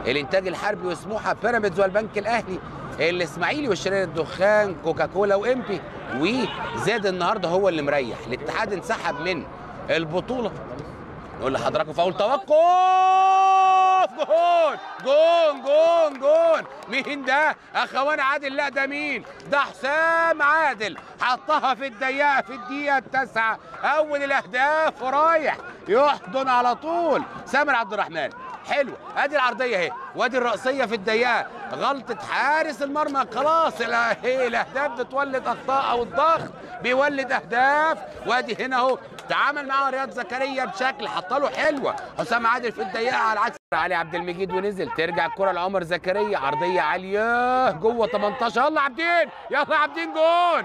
الانتاج الحربي وسموحه بيراميدز والبنك الاهلي الاسماعيلي والشرير الدخان كوكاكولا وامبي وزاد النهارده هو اللي مريح الاتحاد انسحب من البطوله نقول لحضراتكم فاول توقف جون جون جون جون مين ده اخوان عادل لا ده مين ده حسام عادل حطها في الضيقه في الدقيقه التاسعه اول الاهداف ورايح يحضن على طول سامر عبد الرحمن حلوه ادي العرضيه اهي وادي الرأسيه في الضيقه غلطه حارس المرمى خلاص اهي الاهداف بتولد اخطاء او الضغط بيولد اهداف وادي هنا اهو تعامل معاه رياض زكريا بشكل حط له حلوه حسام عادل في الضيقه على العكس علي عبد المجيد ونزل ترجع الكره لعمر زكريا عرضيه عاليه جوه 18 يلا عابدين يلا عابدين جون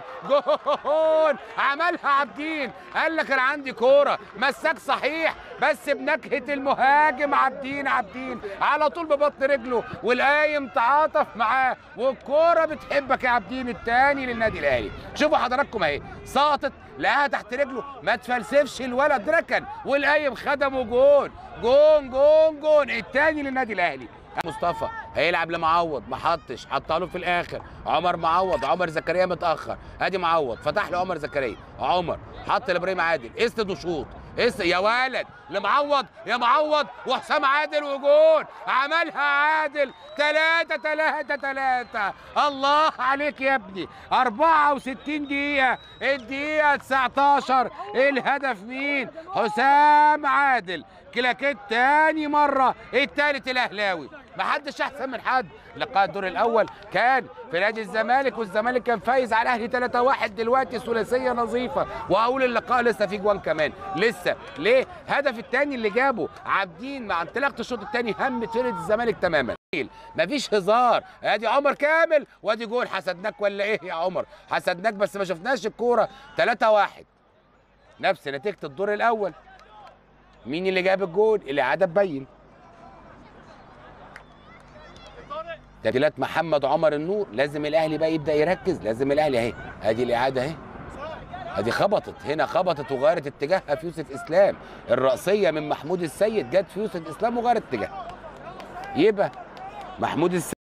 جون عملها عابدين قال لك انا عندي كوره مساك صحيح بس بنكهه المهاجم عابدين عابدين على طول ببطن رجله والقايم تعاطف معاه والكوره بتحبك يا عابدين الثاني للنادي الاهلي شوفوا حضراتكم اهي سقطت لقاها تحت رجله ما تفلسفش الولد ركن والقايم خدمه جون جون جون جون الثاني للنادي الاهلي مصطفى هيلعب لمعوض ما حطش حطها له في الاخر عمر معوض عمر زكريا متاخر ادي معوض فتح له عمر زكريا عمر حط لابراهيم عادل اسند وشوط اس يا ولد لمعوض يا معوض وحسام عادل وجون عملها عادل ثلاثة ثلاثة ثلاثة الله عليك يا ابني 64 دقيقة الدقيقة 19 الهدف مين حسام عادل كلاكيت تاني مرة التالت الأهلاوي محدش أحسن من حد لقاء الدور الأول كان في نادي الزمالك والزمالك كان فايز على الأهلي 3-1 دلوقتي ثلاثية نظيفة وأقول اللقاء لسه في جوان كمان لسه ليه؟ هدف التاني اللي جابه عابدين مع انطلاقة الشوط التاني همت فرقة الزمالك تماما مفيش هزار ادي عمر كامل وادي جول حسدناك ولا ايه يا عمر حسدناك بس ما شفناش الكوره 3 1 نفس نتيجه الدور الاول مين اللي جاب الجول الاعاده تبين تبديلات محمد عمر النور لازم الاهلي بقى يبدا يركز لازم الاهلي اهي ادي الاعاده اهي ادي خبطت هنا خبطت وغيرت اتجاهها في يوسف اسلام الرأسيه من محمود السيد جت في يوسف اسلام وغيرت اتجاهها يبقى محمود السيد